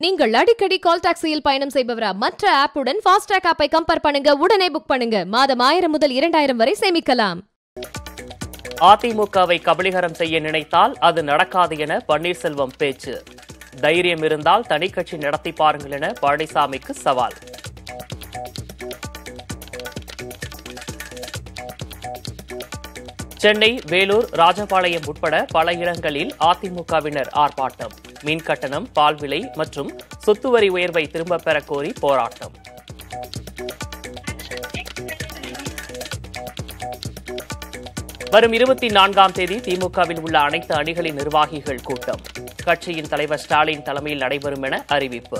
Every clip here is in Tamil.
நீங்கள் அடிக்கடி கால் டாக்ஸியில் பயணம் செய்பவரா மற்ற ஆப்புடன் ஃபாஸ்டாக் ஆப்பை கம்பேர் பண்ணுங்க உடனே புக் பண்ணுங்க மாதம் ஆயிரம் முதல் இரண்டாயிரம் வரை சேமிக்கலாம் அதிமுகவை கபலீகரம் செய்ய நினைத்தால் அது நடக்காது என பன்னீர்செல்வம் பேச்சு தைரியம் இருந்தால் தனிக்கட்சி நடத்தி பாருங்கள் என பழனிசாமிக்கு சவால் சென்னை வேலூர் ராஜபாளையம் உட்பட பல இடங்களில் அதிமுகவினர் ஆர்ப்பாட்டம் மின் கட்டணம் பால் விலை மற்றும் சொத்து வரி உயர்வை திரும்பப் பெறக் கோரி போராட்டம் வரும் இருபத்தி நான்காம் தேதி திமுகவில் உள்ள அனைத்து அணிகளின் நிர்வாகிகள் கூட்டம் கட்சியின் தலைவர் ஸ்டாலின் தலைமையில் நடைபெறும் என அறிவிப்பு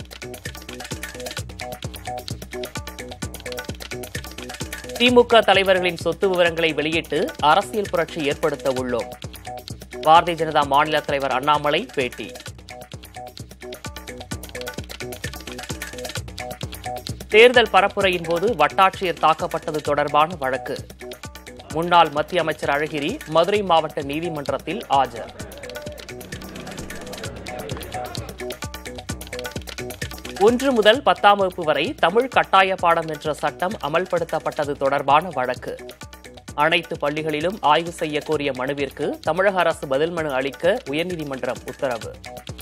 திமுக தலைவர்களின் சொத்து விவரங்களை வெளியிட்டு அரசியல் புரட்சி ஏற்படுத்த உள்ளோம் பாரதிய ஜனதா மாநில தலைவர் அண்ணாமலை பேட்டி தேர்தல் பரப்புரையின் போது வட்டாட்சியர் தாக்கப்பட்டது தொடர்பான வழக்கு முன்னாள் மத்திய அமைச்சர் அழகிரி மதுரை மாவட்ட நீதிமன்றத்தில் ஆஜர் ஒன்று முதல் பத்தாம் வகுப்பு வரை தமிழ் கட்டாய பாடம் என்ற சட்டம் அமல்படுத்தப்பட்டது தொடர்பான வழக்கு அனைத்து பள்ளிகளிலும் ஆய்வு செய்ய கோரிய மனுவிற்கு தமிழக அரசு பதில் மனு அளிக்க உயர்நீதிமன்றம் உத்தரவு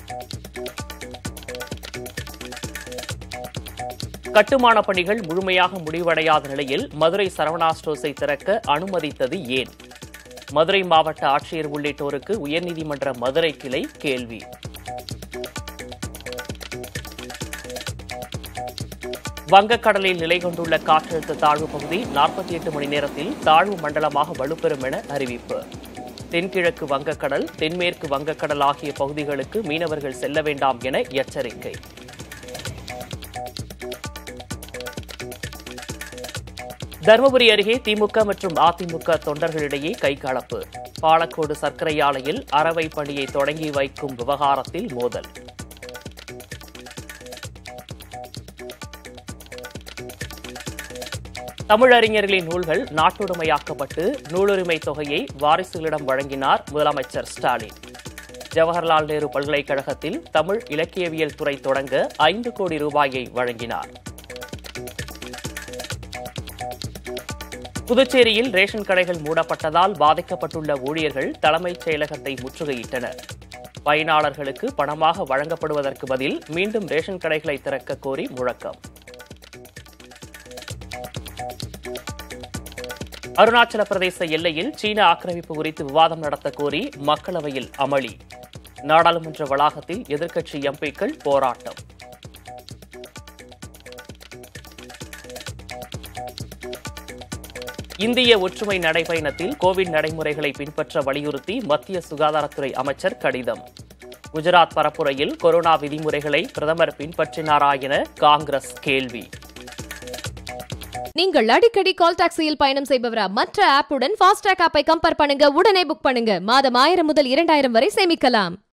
கட்டுமான பணிகள் முழுமையாக முடிவடையாத நிலையில் மதுரை சரவணா ஸ்டோர்ஸை திறக்க அனுமதித்தது ஏன் மதுரை மாவட்ட ஆட்சியர் உள்ளிட்டோருக்கு உயர்நீதிமன்ற மதுரை கிளை கேள்வி வங்கக்கடலில் நிலை கொண்டுள்ள காற்றழுத்த தாழ்வு பகுதி நாற்பத்தி எட்டு மணி நேரத்தில் தாழ்வு மண்டலமாக வலுப்பெறும் என அறிவிப்பு தென்கிழக்கு வங்கக்கடல் தென்மேற்கு வங்கக்கடல் ஆகிய பகுதிகளுக்கு மீனவர்கள் செல்ல வேண்டாம் என எச்சரிக்கை தருமபுரி அருகே திமுக மற்றும் அதிமுக தொண்டர்களிடையே கைகலப்பு பாலக்கோடு சர்க்கரை ஆலையில் அறவை பணியை தொடங்கி வைக்கும் விவகாரத்தில் மோதல் தமிழறிஞர்களின் நூல்கள் நாட்டுடைமையாக்கப்பட்டு நூலுரிமை தொகையை வாரிசுகளிடம் வழங்கினார் முதலமைச்சர் ஸ்டாலின் ஜவஹர்லால் நேரு பல்கலைக்கழகத்தில் தமிழ் இலக்கியவியல் துறை தொடங்க ஐந்து கோடி ரூபாயை வழங்கினார் புதுச்சேரியில் ரேஷன் கடைகள் மூடப்பட்டதால் பாதிக்கப்பட்டுள்ள ஊழியர்கள் தலைமைச் செயலகத்தை முற்றுகையிட்டனர் பயனாளர்களுக்கு பணமாக வழங்கப்படுவதற்கு பதில் மீண்டும் ரேஷன் கடைகளை திறக்க கோரி முழக்கம் அருணாச்சல பிரதேச எல்லையில் சீன ஆக்கிரமிப்பு குறித்து விவாதம் நடத்த கோரி மக்களவையில் அமளி நாடாளுமன்ற வளாகத்தில் எதிர்க்கட்சி எம்பிக்கள் போராட்டம் இந்திய ஒற்றுமை நடைபயணத்தில் கோவிட் நடைமுறைகளை பின்பற்ற வலியுறுத்தி மத்திய சுகாதாரத்துறை அமைச்சர் கடிதம் குஜராத் பரப்புரையில் கொரோனா விதிமுறைகளை பிரதமர் பின்பற்றினாரா என காங்கிரஸ் கேள்வி நீங்கள் அடிக்கடி கால் டாக்ஸியில் பயணம் செய்பவரா மற்ற ஆப்புடன் ஃபாஸ்டாக் ஆப்பை கம்பேர் பண்ணுங்க உடனே புக் பண்ணுங்க மாதம் ஆயிரம் முதல் இரண்டாயிரம் வரை சேமிக்கலாம்